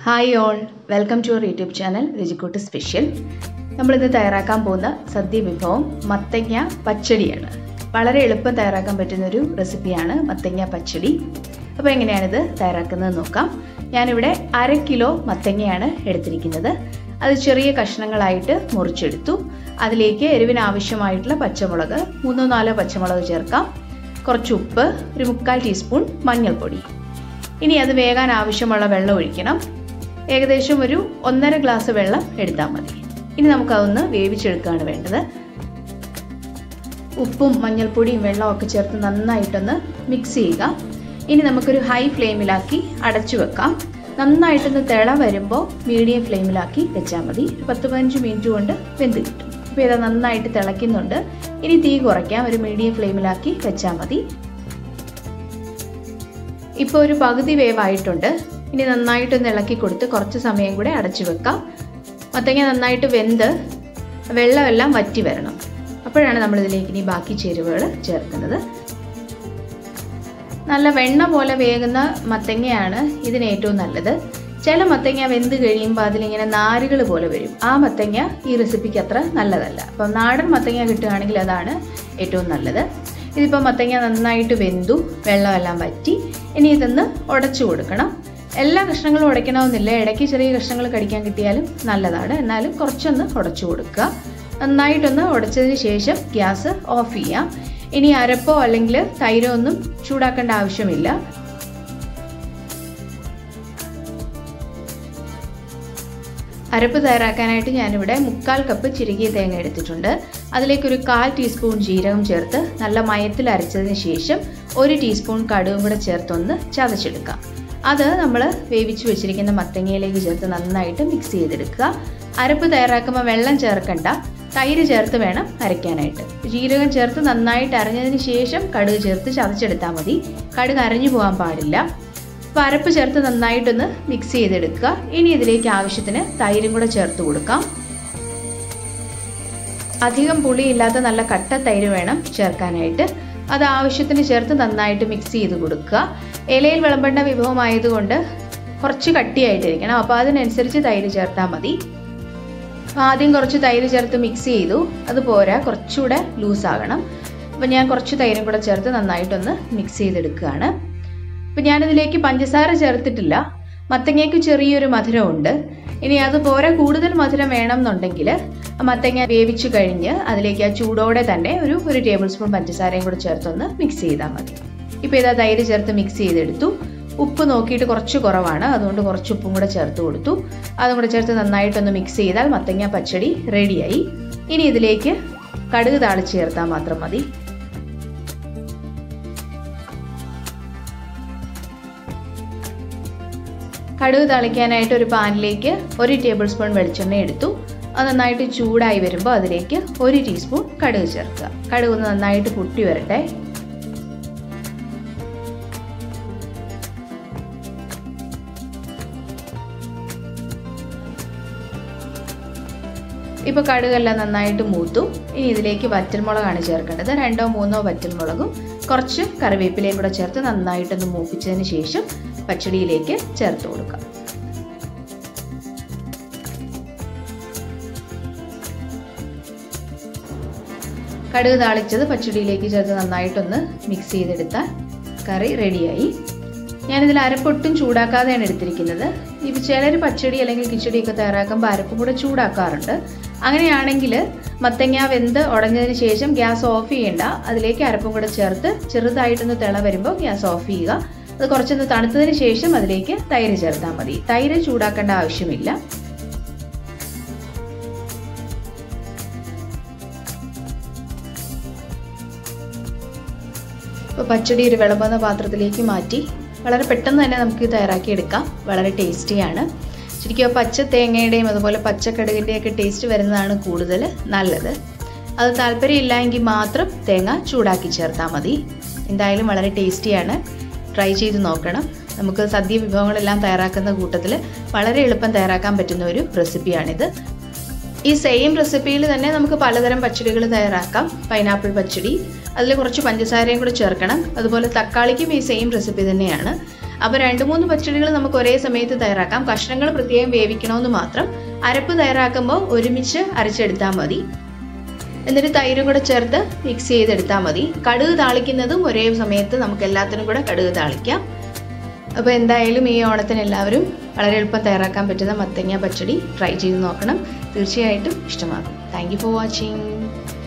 hi all welcome to our YouTube channel Ruchikoottu special നമ്മളിന്ന് തയ്യാറാക്കാൻ പോകുന്ന സദ്യ വിഭവം മത്തങ്ങ പച്ചടിയാണ് വളരെ എളുപ്പം തയ്യാറാക്കാൻ പറ്റുന്ന ഒരു റെസിപ്പിയാണ് മത്തങ്ങ പച്ചടി അപ്പോൾ എങ്ങനെയാണിത് തയ്യാറാക്കുന്നത് നോക്കാം ഞാനിവിടെ അര കിലോ മത്തങ്ങയാണ് എടുത്തിരിക്കുന്നത് അത് ചെറിയ കഷ്ണങ്ങളായിട്ട് മുറിച്ചെടുത്തു അതിലേക്ക് എരിവിന് ആവശ്യമായിട്ടുള്ള പച്ചമുളക് മൂന്നോ നാലോ പച്ചമുളക് ചേർക്കാം കുറച്ച് ഉപ്പ് ഒരു മുക്കാൽ ടീസ്പൂൺ മഞ്ഞൾപ്പൊടി ഇനി അത് വേകാൻ ആവശ്യമുള്ള വെള്ളം ഒഴിക്കണം ഏകദേശം ഒരു ഒന്നര ഗ്ലാസ് വെള്ളം എടുത്താൽ മതി ഇനി നമുക്കതൊന്ന് വേവിച്ചെടുക്കുകയാണ് വേണ്ടത് ഉപ്പും മഞ്ഞൾപ്പൊടിയും വെള്ളവും ഒക്കെ ചേർത്ത് നന്നായിട്ടൊന്ന് മിക്സ് ചെയ്യുക ഇനി നമുക്കൊരു ഹൈ ഫ്ലെയിമിലാക്കി അടച്ചു വെക്കാം നന്നായിട്ടൊന്ന് തിള വരുമ്പോൾ മീഡിയം ഫ്ലെയിമിലാക്കി വെച്ചാൽ മതി ഒരു പത്ത് പതിനഞ്ച് മിനിറ്റ് കൊണ്ട് വെന്ത് കിട്ടും ഇപ്പോൾ ഇത് നന്നായിട്ട് തിളയ്ക്കുന്നുണ്ട് ഇനി തീ കുറയ്ക്കാം ഒരു മീഡിയം ഫ്ലെയിമിലാക്കി വെച്ചാൽ മതി ഇപ്പോൾ ഒരു പകുതി വേവായിട്ടുണ്ട് ഇനി നന്നായിട്ടൊന്ന് ഇളക്കി കൊടുത്ത് കുറച്ച് സമയം കൂടെ അടച്ചു വെക്കാം മത്തങ്ങ നന്നായിട്ട് വെന്ത് വെള്ളമെല്ലാം വറ്റി വരണം അപ്പോഴാണ് നമ്മൾ ഇതിലേക്ക് ഇനി ബാക്കി ചേരുവകൾ ചേർക്കുന്നത് നല്ല വെണ്ണ പോലെ വേകുന്ന മത്തങ്ങയാണ് ഇതിന് ഏറ്റവും നല്ലത് ചില മത്തങ്ങ വെന്ത് കഴിയുമ്പോൾ അതിലിങ്ങനെ നാരുകൾ പോലെ വരും ആ മത്തങ്ങ ഈ റെസിപ്പിക്ക് അത്ര നല്ലതല്ല അപ്പം നാടൻ മത്തങ്ങ കിട്ടുകയാണെങ്കിൽ അതാണ് ഏറ്റവും നല്ലത് ഇതിപ്പോൾ മത്തങ്ങ നന്നായിട്ട് വെന്തു വെള്ളമെല്ലാം വറ്റി ഇനി ഇതൊന്ന് ഉടച്ചു കൊടുക്കണം എല്ലാ കഷ്ണങ്ങളും ഉടയ്ക്കണമെന്നില്ല ഇടയ്ക്ക് ചെറിയ കഷ്ണങ്ങൾ കടിക്കാൻ കിട്ടിയാലും നല്ലതാണ് എന്നാലും കുറച്ചൊന്ന് ഉടച്ചു കൊടുക്കുക നന്നായിട്ടൊന്ന് ഉടച്ചതിന് ശേഷം ഗ്യാസ് ഓഫ് ചെയ്യാം ഇനി അരപ്പോ അല്ലെങ്കിൽ തൈരോ ഒന്നും ചൂടാക്കേണ്ട ആവശ്യമില്ല അരപ്പ് തയ്യാറാക്കാനായിട്ട് ഞാനിവിടെ മുക്കാൽ കപ്പ് ചിരുകിയ തേങ്ങ എടുത്തിട്ടുണ്ട് അതിലേക്കൊരു കാൽ ടീസ്പൂൺ ജീരകം ചേർത്ത് നല്ല മയത്തിൽ അരച്ചതിന് ശേഷം ഒരു ടീസ്പൂൺ കടുകും കൂടെ ചേർത്തൊന്ന് ചതച്ചെടുക്കാം അത് നമ്മൾ വേവിച്ച് വെച്ചിരിക്കുന്ന മത്തങ്ങയിലേക്ക് ചേർത്ത് നന്നായിട്ട് മിക്സ് ചെയ്തെടുക്കുക അരപ്പ് തയ്യാറാക്കുമ്പോൾ വെള്ളം ചേർക്കണ്ട തൈര് ചേർത്ത് വേണം അരയ്ക്കാനായിട്ട് ജീരകം ചേർത്ത് നന്നായിട്ട് അരഞ്ഞതിന് ശേഷം കടുക് ചേർത്ത് ചതച്ചെടുത്താൽ മതി കടുക് അരഞ്ഞു പോകാൻ പാടില്ല അപ്പോൾ അരപ്പ് ചേർത്ത് നന്നായിട്ടൊന്ന് മിക്സ് ചെയ്തെടുക്കുക ഇനി ഇതിലേക്ക് ആവശ്യത്തിന് തൈരും കൂടെ ചേർത്ത് കൊടുക്കാം അധികം പുളിയില്ലാത്ത നല്ല കട്ട തൈര് വേണം ചേർക്കാനായിട്ട് അത് ആവശ്യത്തിന് ചേർത്ത് നന്നായിട്ട് മിക്സ് ചെയ്ത് കൊടുക്കുക ഇലയിൽ വിളമ്പേണ്ട വിഭവമായതുകൊണ്ട് കുറച്ച് കട്ടിയായിട്ടിരിക്കണം അപ്പോൾ അതിനനുസരിച്ച് തൈര് ചേർത്താൽ മതി ആദ്യം കുറച്ച് തൈര് ചേർത്ത് മിക്സ് ചെയ്തു അത് പോരാ കുറച്ചുകൂടെ ലൂസാകണം അപ്പോൾ ഞാൻ കുറച്ച് തൈരും കൂടെ ചേർത്ത് നന്നായിട്ടൊന്ന് മിക്സ് ചെയ്തെടുക്കുകയാണ് അപ്പം ഞാനിതിലേക്ക് പഞ്ചസാര ചേർത്തിട്ടില്ല മത്തങ്ങയ്ക്ക് ചെറിയൊരു മധുരമുണ്ട് ഇനി അത് പോരാ കൂടുതൽ മധുരം വേണം എന്നുണ്ടെങ്കിൽ മത്തങ്ങ വേവിച്ച് കഴിഞ്ഞ് അതിലേക്ക് ആ ചൂടോടെ തന്നെ ഒരു ഒരു ടേബിൾ സ്പൂൺ പഞ്ചസാരയും കൂടെ ചേർത്തൊന്ന് മിക്സ് ചെയ്താൽ മതി ഇപ്പോൾ ഇതാ തൈര് ചേർത്ത് മിക്സ് ചെയ്തെടുത്തു ഉപ്പ് നോക്കിയിട്ട് കുറച്ച് കുറവാണ് അതുകൊണ്ട് കുറച്ച് ഉപ്പും കൂടെ ചേർത്ത് കൊടുത്തു അതും കൂടെ ചേർത്ത് നന്നായിട്ടൊന്ന് മിക്സ് ചെയ്താൽ മത്തങ്ങ പച്ചടി റെഡിയായി ഇനി ഇതിലേക്ക് കടുക് താളിച്ച് ചേർത്താൽ മാത്രം മതി കടുക് തളിക്കാനായിട്ട് ഒരു പാനിലേക്ക് ഒരു ടേബിൾ സ്പൂൺ വെളിച്ചെണ്ണ എടുത്തു അത് നന്നായിട്ട് ചൂടായി വരുമ്പോൾ അതിലേക്ക് ഒരു ടീസ്പൂൺ കടുക് ചേർക്കുക കടുക് ഒന്ന് നന്നായിട്ട് പൊട്ടി വരട്ടെ ഇപ്പോൾ കടുകെല്ലാം നന്നായിട്ട് മൂത്തു ഇനി ഇതിലേക്ക് വറ്റൽമുളകാണ് ചേർക്കേണ്ടത് രണ്ടോ മൂന്നോ വറ്റൽമുളകും കുറച്ച് കറിവേപ്പിലയും കൂടെ ചേർത്ത് നന്നായിട്ടൊന്ന് മൂപ്പിച്ചതിന് ശേഷം പച്ചടിയിലേക്ക് ചേർത്ത് കൊടുക്കാം കടുക് താളിച്ചത് പച്ചടിയിലേക്ക് ചേർത്ത് നന്നായിട്ടൊന്ന് മിക്സ് ചെയ്തെടുത്താൽ കറി റെഡിയായി ഞാനിതിൽ അരപ്പൊട്ടും ചൂടാക്കാതെയാണ് എടുത്തിരിക്കുന്നത് ഇപ്പോൾ ചിലർ പച്ചടി അല്ലെങ്കിൽ കിച്ചടിയൊക്കെ തയ്യാറാക്കുമ്പോൾ അരപ്പും കൂടെ ചൂടാക്കാറുണ്ട് അങ്ങനെയാണെങ്കിൽ മത്തങ്ങ വെന്ത് ഉടഞ്ഞതിന് ശേഷം ഗ്യാസ് ഓഫ് ചെയ്യേണ്ട അതിലേക്ക് അരപ്പും കൂടെ ചേർത്ത് ചെറുതായിട്ടൊന്ന് തിള വരുമ്പോൾ ഗ്യാസ് ഓഫ് ചെയ്യുക അത് കുറച്ചൊന്ന് തണുത്തതിന് ശേഷം അതിലേക്ക് തൈര് ചേർത്താൽ മതി തൈര് ചൂടാക്കേണ്ട ആവശ്യമില്ല ഇപ്പോൾ പച്ചടി ഒരു വിളമ്പുന്ന പാത്രത്തിലേക്ക് മാറ്റി വളരെ പെട്ടെന്ന് തന്നെ നമുക്ക് തയ്യാറാക്കി എടുക്കാം വളരെ ടേസ്റ്റിയാണ് ശരിക്കും പച്ച തേങ്ങയുടെയും അതുപോലെ പച്ചക്കടുകിൻ്റെയൊക്കെ ടേസ്റ്റ് വരുന്നതാണ് കൂടുതൽ നല്ലത് അത് താല്പര്യമില്ല എങ്കിൽ മാത്രം തേങ്ങ ചൂടാക്കി ചേർത്താൽ മതി എന്തായാലും വളരെ ടേസ്റ്റിയാണ് ട്രൈ ചെയ്ത് നോക്കണം നമുക്ക് സദ്യ വിഭവങ്ങളെല്ലാം തയ്യാറാക്കുന്ന കൂട്ടത്തിൽ വളരെ എളുപ്പം തയ്യാറാക്കാൻ പറ്റുന്ന ഒരു റെസിപ്പിയാണിത് ഈ സെയിം റെസിപ്പിയിൽ തന്നെ നമുക്ക് പലതരം പച്ചടികൾ തയ്യാറാക്കാം പൈനാപ്പിൾ പച്ചടി അതിൽ കുറച്ച് പഞ്ചസാരയും കൂടെ ചേർക്കണം അതുപോലെ തക്കാളിക്കും ഈ സെയിം റെസിപ്പി തന്നെയാണ് അപ്പോൾ രണ്ട് മൂന്ന് പച്ചടികൾ നമുക്ക് ഒരേ സമയത്ത് തയ്യാറാക്കാം കഷ്ണങ്ങൾ പ്രത്യേകം വേവിക്കണമെന്ന് മാത്രം അരപ്പ് തയ്യാറാക്കുമ്പോൾ ഒരുമിച്ച് അരച്ചെടുത്താൽ മതി എന്നിട്ട് തൈരും കൂടെ ചേർത്ത് മിക്സ് ചെയ്തെടുത്താൽ മതി കടുക് താളിക്കുന്നതും ഒരേ സമയത്ത് നമുക്ക് എല്ലാത്തിനും കൂടെ കടുക് താളിക്കാം അപ്പോൾ എന്തായാലും ഈ ഓണത്തിന് എല്ലാവരും വളരെ എളുപ്പം തയ്യാറാക്കാൻ പറ്റുന്ന മത്തങ്ങ പച്ചടി ട്രൈ ചെയ്ത് നോക്കണം തീർച്ചയായിട്ടും ഇഷ്ടമാകും താങ്ക് യു ഫോർ വാച്ചിങ്